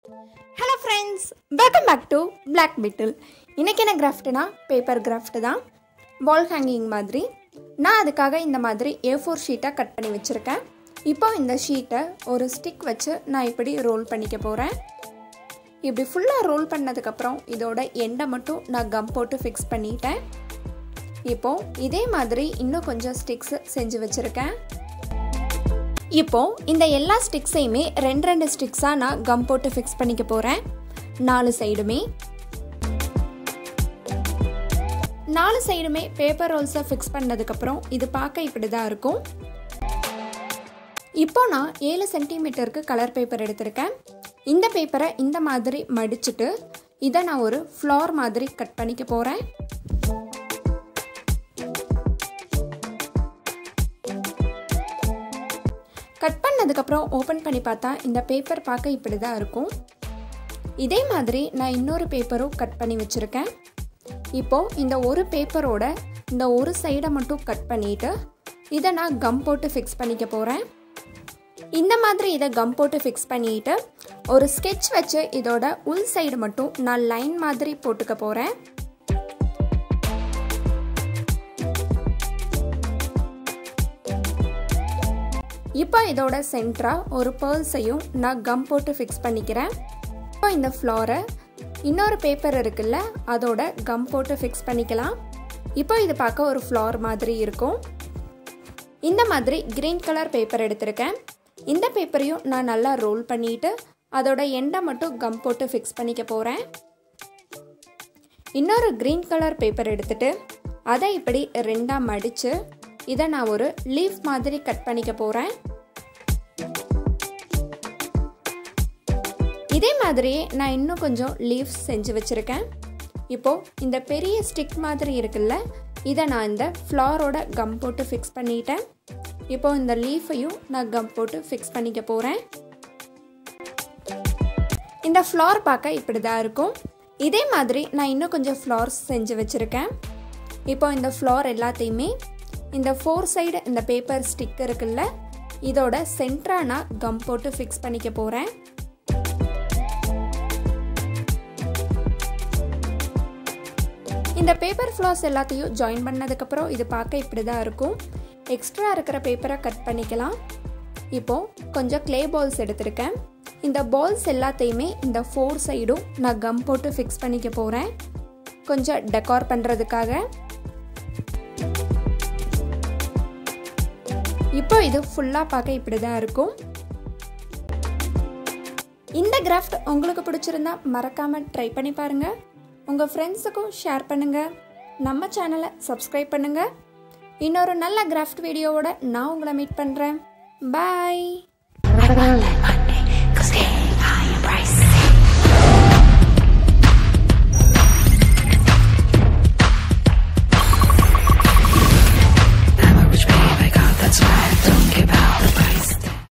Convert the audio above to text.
hello friends welcome back to Black Beetle இன்றைக்கி என்ன கிராஃப்ட்னா paper craft தான் வால் ஹேங்கிங் மாதிரி நான் அதுக்காக இந்த மாதிரி ஏ ஃபோர் ஷீட்டை கட் பண்ணி வச்சுருக்கேன் இப்போ இந்த ஷீட்டை ஒரு ஸ்டிக் வச்சு நான் இப்படி ரோல் பண்ணிக்க போகிறேன் இப்படி ஃபுல்லாக ரோல் பண்ணதுக்கப்புறம் இதோட எண்டை மட்டும் நான் கம் போட்டு ஃபிக்ஸ் பண்ணிட்டேன் இப்போ இதே மாதிரி இன்னும் கொஞ்சம் ஸ்டிக்ஸ் செஞ்சு வச்சுருக்கேன் இப்போ இந்த எல்லா ஸ்டிக்ஸையுமே ரெண்டு ரெண்டு ஸ்டிக்ஸாக நான் கம் போட்டு ஃபிக்ஸ் பண்ணிக்க போகிறேன் நாலு சைடுமே நாலு சைடுமே பேப்பர் ரோல்ஸை ஃபிக்ஸ் பண்ணதுக்கப்புறம் இது பார்க்க இப்படி தான் இருக்கும் இப்போ நான் ஏழு சென்டிமீட்டருக்கு கலர் பேப்பர் எடுத்திருக்கேன் இந்த பேப்பரை இந்த மாதிரி மடிச்சுட்டு இதை நான் ஒரு ஃப்ளார் மாதிரி கட் பண்ணிக்க போகிறேன் கட் பண்ணதுக்கப்புறம் ஓப்பன் பண்ணி பார்த்தா இந்த பேப்பர் பார்க்க இப்படி தான் இருக்கும் இதே மாதிரி நான் இன்னொரு பேப்பரும் கட் பண்ணி வச்சுருக்கேன் இப்போது இந்த ஒரு பேப்பரோட இந்த ஒரு சைடை மட்டும் கட் பண்ணிவிட்டு இதை நான் கம் போட்டு ஃபிக்ஸ் பண்ணிக்க போகிறேன் இந்த மாதிரி இதை கம் போட்டு ஃபிக்ஸ் பண்ணிட்டு ஒரு ஸ்கெட்ச் வச்சு இதோட உள் சைடு மட்டும் நான் லைன் மாதிரி போட்டுக்க போகிறேன் இப்போ இதோட சென்டராக ஒரு பேர்ல்ஸையும் நான் கம் போட்டு ஃபிக்ஸ் பண்ணிக்கிறேன் இப்போ இந்த ஃப்ளாரை இன்னொரு பேப்பர் இருக்குல்ல அதோட கம் போட்டு ஃபிக்ஸ் பண்ணிக்கலாம் இப்போ இது பார்க்க ஒரு ஃப்ளார் மாதிரி இருக்கும் இந்த மாதிரி க்ரீன் கலர் பேப்பர் எடுத்திருக்கேன் இந்த பேப்பரையும் நான் நல்லா ரோல் பண்ணிட்டு அதோட எண்டை மட்டும் கம் போட்டு ஃபிக்ஸ் பண்ணிக்க போகிறேன் இன்னொரு க்ரீன் கலர் பேப்பர் எடுத்துட்டு அதை இப்படி ரெண்டாக மடித்து இதை நான் ஒரு லீஃப் மாதிரி கட் பண்ணிக்க போகிறேன் இதே மாதிரியே நான் இன்னும் கொஞ்சம் லீவ்ஸ் செஞ்சு வச்சுருக்கேன் இப்போது இந்த பெரிய ஸ்டிக் மாதிரி இருக்குல்ல இதை நான் இந்த ஃப்ளாரோட கம் போட்டு ஃபிக்ஸ் பண்ணிட்டேன் இப்போ இந்த லீஃபையும் நான் கம் போட்டு ஃபிக்ஸ் பண்ணிக்க போகிறேன் இந்த ஃப்ளார் பார்க்க இப்படி தான் இருக்கும் இதே மாதிரி நான் இன்னும் கொஞ்சம் ஃப்ளார்ஸ் செஞ்சு வச்சுருக்கேன் இப்போ இந்த ஃப்ளார் எல்லாத்தையுமே இந்த ஃபோர் சைடு இந்த பேப்பர் ஸ்டிக் இருக்குல்ல இதோட சென்டராக நான் கம் போட்டு ஃபிக்ஸ் பண்ணிக்க போகிறேன் இந்த பேப்பர் ஃப்ளாஸ் எல்லாத்தையும் ஜாயின் பண்ணதுக்கப்புறம் இது பார்க்க இப்படி தான் இருக்கும் எக்ஸ்ட்ரா இருக்கிற பேப்பரை கட் பண்ணிக்கலாம் இப்போது கொஞ்சம் க்ளே பால்ஸ் எடுத்திருக்கேன் இந்த பால்ஸ் எல்லாத்தையுமே இந்த ஃபோர் சைடும் நான் கம் போட்டு ஃபிக்ஸ் பண்ணிக்க போகிறேன் கொஞ்சம் டெக்கார் பண்ணுறதுக்காக இப்போ இது ஃபுல்லாக பார்க்க இப்படி தான் இருக்கும் இந்த கிராஃப்ட் உங்களுக்கு பிடிச்சிருந்தா மறக்காமல் ட்ரை பண்ணி பாருங்கள் உங்கள் ஃப்ரெண்ட்ஸுக்கும் ஷேர் பண்ணுங்கள் நம்ம சேனலை சப்ஸ்கிரைப் பண்ணுங்கள் இன்னொரு நல்ல கிராஃப்ட் வீடியோவோட நான் உங்களை மீட் பண்ணுறேன் பாய்